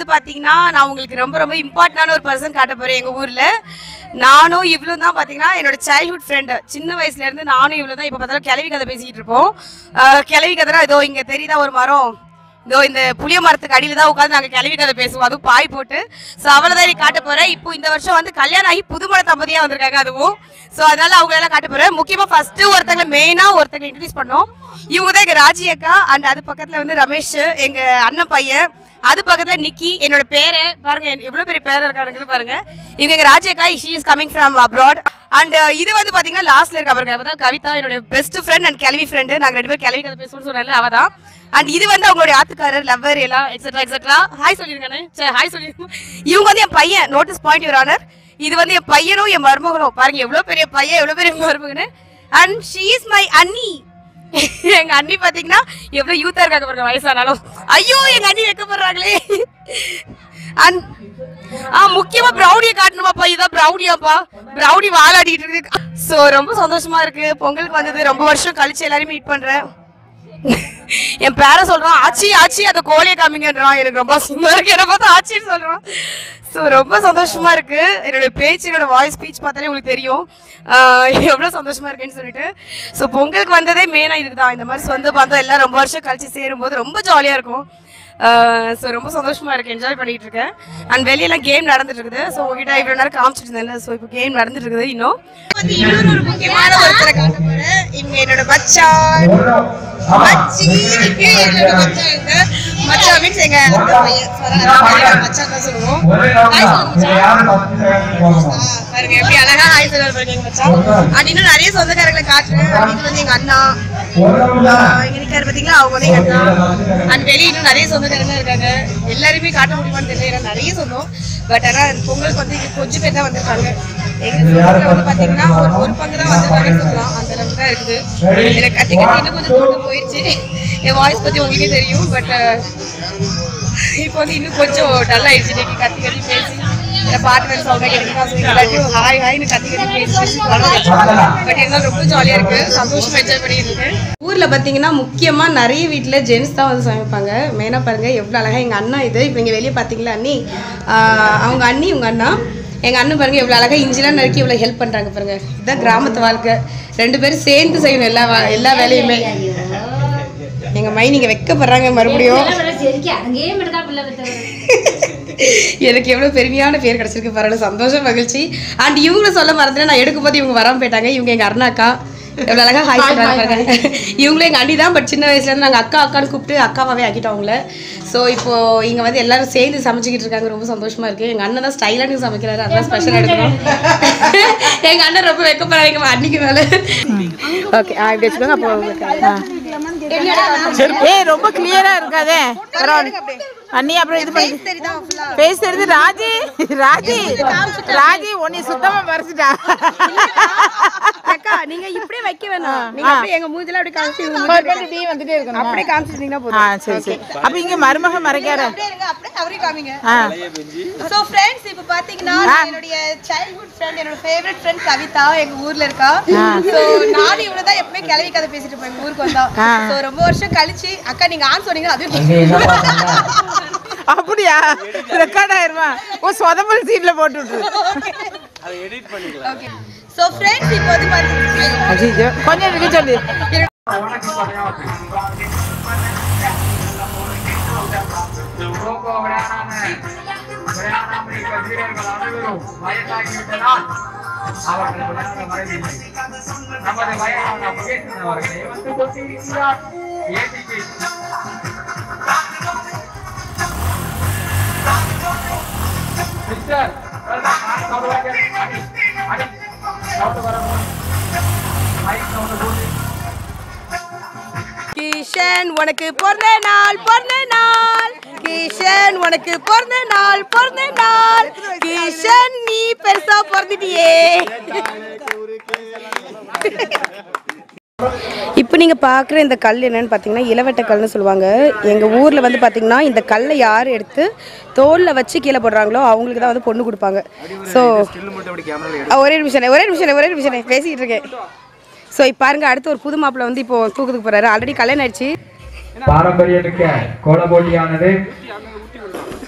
பாத்தீங்கன்னா நான் உங்களுக்கு ரொம்ப ரொம்ப இம்பார்ட்டன்டான ஒரு பர்சன் காட்ட போறேன் எங்க ஊர்ல நானும் இவ்வளவு தான் பாத்தீங்கன்னா என்னோட சைல்ட்ஹுட் ஃப்ரெண்ட் சின்ன வயசுல இருந்து நானும் இவ்வளவு தான் இப்ப பார்த்தாலும் கிளவி கதை பேசிக்கிட்டு இருப்போம் ஆஹ் கிளவி கதைனா இதோ இங்க தெரியுதா ஒரு மரம் இதோ இந்த புளிய மரத்துக்கு அடியில தான் உட்காந்து நாங்க கிளவி கதை பேசுவோம் அதுவும் பாய் போட்டு ஸோ அவ்வளோதான் நீ காட்ட போறேன் இப்போ இந்த வருஷம் வந்து கல்யாணம் ஆகி புதுமண தம்பதியா வந்திருக்காங்க அதுவும் ஸோ அதனால அவங்கள எல்லாம் காட்ட போறேன் முக்கியமா ஃபர்ஸ்ட் ஒருத்தங்க மெயினா ஒருத்தங்க இன்ட்ரடியூஸ் பண்ணோம் இவங்க தான் எங்க ராஜி அக்கா அண்ட் அது பக்கத்துல வந்து ரமேஷ் எங்க அண்ணன் பையன் அது பக்கத்துல நிக்கி என்னோட பேரு பாருங்க எவ்வளவு பெரிய பேர் இருக்காருன்னு பாருங்க இவங்க எங்க ராஜி அக்கா she is coming from abroad and இது வந்து பாத்தீங்கன்னா லாஸ்ட்ல இருக்க பாருங்க அவதான் கவிதா என்னோட பெஸ்ட் ஃப்ரெண்ட் அண்ட் கிளவி ஃப்ரெண்டு நாங்க ரெண்டு பேரும் கிளவி கதை பேசுவோம்னு சொன்னால அவ தான் அண்ட் இது வந்து அவங்களுடைய ஆத்துக்காரர் லவ்வர் எல்லாம் எக்ஸெட்ரா எக்ஸெட்ரா ஹாய் சொல்லிருக்கானே சரி ஹாய் சொல்லிருக்கோம் இவங்க வந்து என் பையன் நோட்டீஸ் பாயிண்ட் யுவர் ஆனர் இது வந்து என் பையனும் என் மருமகனும் பாருங்க எவ்வளவு பெரிய பையன் எவ்வளவு பெரிய மருமகனு அண்ட் ஷீ இஸ் மை அண்ணி எங்க அண்ணி பாத்தீங்கன்னா எவ்வளவு யூத்தா இருக்காங்க பாருங்க வயசானாலும் ஐயோ எங்க அண்ணி வைக்கப்படுறாங்களே அண்ட் ஆ முக்கியமா ப்ரௌனியை காட்டணுமாப்பா இதான் ப்ரௌனியாப்பா ப்ரௌனி வாலாடிட்டு இருக்கு சோ ரொம்ப சந்தோஷமா இருக்கு பொங்கலுக்கு வந்தது ரொம்ப வருஷம் கழிச்சு எல்லாரையும் மீட் பண்றேன் என் பேர சொல்றான் ஆச்சி ஆச்சி அந்த கோழியை காமிங்கன்றான் எனக்கு ரொம்ப சும்மா இருக்கு என்ன பார்த்து ஆச்சின்னு சொல்றான் ஸோ ரொம்ப சந்தோஷமா இருக்கு என்னோட பேச்சு என்னோட வாய்ஸ் ஸ்பீச் பார்த்தாலே உங்களுக்கு தெரியும் ஆஹ் எவ்வளவு சந்தோஷமா இருக்குன்னு சொல்லிட்டு ஸோ பொங்கலுக்கு வந்ததே மெயினா இதுக்கு தான் இந்த மாதிரி சொந்த பந்தம் எல்லாம் ரொம்ப வருஷம் கழிச்சு சேரும்போது ரொம்ப ஜாலியா இருக்கும் ஸோ ரொம்ப சந்தோஷமா இருக்கு என்ஜாய் பண்ணிட்டு இருக்கேன் அண்ட் வெளியெல்லாம் கேம் நடந்துட்டு இருக்குது ஸோ உங்ககிட்ட இவ்வளோ நேரம் காமிச்சிட்டு இருந்தேன்ல ஸோ இப்போ கேம் நடந்துட்டு இருக்குது இன்னும் இன்னொரு ஒரு முக்கியமான ஒருத்தரை காட்ட போறேன் இவங்க என்னோட மச்சான் மச்சி என்னோட மச்சான் இங்க மச்சான் மீன்ஸ் எங்க அத்தை பையன் So, அதனால நாங்க மச்சான் தான் சொல்லுவோம் ஹாய் சொல்லுங்க மச்சான் ஆ, பாருங்க எப்படி அழகா ஹாய் சொல்லுவாரு பாருங்க எங்க மச்சான் அண்ட் இன்னும் நிறைய சொந்தக்காரங்களை காட்டுறேன் And இது வந்து எங்க அண்ணா ஆ, இங்க நிக்காரு பாத்தீங்களா அவங்க வந்து எங்க அண்ணா அண்ட் வெளியே இன்னும் நிறைய சொந்தக்காரங்க இருக்காங்க எல்லாருமே காட்ட முடியுமான்னு தெரியல ஏன்னா நிறைய சொந்தம் பட் ஆனா பொங்கலுக்கு வந்து இங்க கொஞ்சம் பேர் தான் வந்திருக்காங்க எங்க சொந்தத்துல வந்து பாத்தீங்கன்னா ஒரு ஒரு பங்கு தான் வந்திருக்காங்கன்னு சொல்லலாம் அந்த அளவுக்கு தான் இருக்குது எனக்கு கத்தி கத்தி இன்னும் கொஞ்சம் தோட்டம் போயிடுச்சு என் வாய்ஸ் பத்தி உங்களுக்கே தெரியும் பட் இப்போ வந்து இன்னும் கொஞ்சம் டல் ஆயிடுச்சு இன்னைக்கு கத்தி கத்தி பேசி இந்த பாட்டு வேறு சவுண்டாக கேட்குறா எல்லாத்தையும் ஹாய் ஹாய்னு கத்தி கத்தி பேசி பேசி பட் இருந்தாலும் ரொம்ப ஜாலியாக இருக்கு சந்தோஷமா என்ஜாய் பண்ணிட்டு இருக்கேன் ஊரில் பார்த்தீங்கன்னா முக்கியமாக நிறைய வீட்டில் ஜென்ஸ் தான் வந்து சமைப்பாங்க மெயினாக பாருங்கள் எவ்வளோ அழகாக எங்கள் அண்ணா இது இப்போ இங்கே வெளியே பார்த்தீங்களா அண்ணி ஆஹ் அவங்க அண்ணி உங்கள் அண்ணா எங்கள் அண்ணன் பாருங்க எவ்வளோ அழகாக இஞ்சிலாம் நறுக்கி இவ்வளோ ஹெல்ப் பண்ணுறாங்க பாருங்க இதுதான் கிராமத்து வாழ்க்கை ரெண்டு பேரும் சேர்ந்து செய்யணும் எல்லா வா- எல்லா வேலையுமே எங்கள் மை நீங்கள் வைக்கப்படுறாங்க மறுபடியும் அங்கேயே மட்டும் பிள்ளை பெற்றவர் எனக்கு எவ்வளோ பெருமையான பேர் கிடச்சிருக்கு பரவாயில்ல சந்தோஷம் மகிழ்ச்சி அண்ட் இவங்கள சொல்ல மறந்துட்டேன் நான் எடுக்கும் போது இவங்க வராமல் போயிட்டாங்க இவங்க எங்கள் அருணாக்கா எவ்வளோ அழகாக ஹாய் சொல்கிறாங்க பாருங்க இவங்களும் எங்கள் அண்ணி தான் பட் சின்ன வயசுலேருந்து நாங்கள் அக்கா அக்கான்னு கூப்பிட்டு அக்காவாவே ஆக்கிட்டோம் அவங்கள ஸோ இப்போ இங்கே வந்து எல்லாரும் சேர்ந்து சமைச்சிக்கிட்டு இருக்காங்க ரொம்ப சந்தோஷமா இருக்கு எங்கள் அண்ணன் தான் ஸ்டைலாக நீங்கள் சமைக்கிறாரு அதான் ஸ்பெஷலாக எடுக்கணும் எங்கள் அண்ணன் ரொம்ப வைக்கப்படுறாங்க எங்கள் அன்னைக்கு மேலே ஓகே ஆ இப்படி வச்சுக்கோங்க அப்போ ஏய் ரொம்ப கிளியரா இருக்காதே பரவாயில்ல அண்ணி அப்புறம் இது பண்ணி பேஸ் தெரியுது ராஜி ராஜி ராஜி உன்னை சுத்தமா மறைச்சிட்டா அக்கா நீங்க இப்படியே வைக்க வேணாம் நீங்க அப்படியே எங்க மூஞ்சில அப்படியே காமிச்சு ஒரு பண்ணி டீ வந்துட்டே இருக்கணும் அப்படியே காமிச்சிட்டீங்கன்னா ஆ போதும் சரி சரி அப்ப இங்க மருமக மறைக்கார அப்படியே அவரே காமிங்க ஆ சோ ஃப்ரெண்ட்ஸ் இப்போ பாத்தீங்கன்னா என்னுடைய சைல்ட்ஹுட் ஃப்ரெண்ட் என்னோட ஃபேவரட் ஃப்ரெண்ட் கவிதா எங்க ஊர்ல இருக்கா சோ நானும் இவள தான் எப்பவுமே கிளவி கதை பேசிட்டு இருப்பேன் எங்க ஊருக்கு வந்தா சோ ரொம்ப வருஷம் கழிச்சு அக்கா நீங்க ஆன் சொன்னீங்க அது அப்படியா ரெக்கார்ட் ஆயிருமா ஓ சொதம்பல் சீட்ல போட்டு விட்டுரு ஓகே சோ ஃப்ரெண்ட்ஸ் இப்போ வந்து பாத்தீங்கன்னா அஜிஜோ கொஞ்சம் இருக்க சொல்லு கிஷன் உனக்கு பிறந்த நாள் பிறந்த நாள் கிஷன் உனக்கு பிறந்த நாள் பிறந்த நாள் கிஷன் நீ பெருசா பிறந்துட்டியே இப்போ நீங்கள் பார்க்குற இந்த கல் என்னன்னு பார்த்தீங்கன்னா இளவட்ட கல்னு சொல்லுவாங்க எங்கள் ஊரில் வந்து பார்த்தீங்கன்னா இந்த கல்லை யார் எடுத்து தோலில் வச்சு கீழே போடுறாங்களோ அவங்களுக்கு தான் வந்து பொண்ணு கொடுப்பாங்க ஸோ ஒரே நிமிஷம் ஒரே நிமிஷம் ஒரே நிமிஷம் பேசிக்கிட்டு இருக்கேன் ஸோ இப்போ பாருங்க அடுத்து ஒரு புது மாப்பிள்ளை வந்து இப்போ தூக்கத்துக்கு போறாரு ஆல்ரெடி கல்யாணம் ஆயிடுச்சு பாரம்பரிய மிக்க கோல போட்டியானது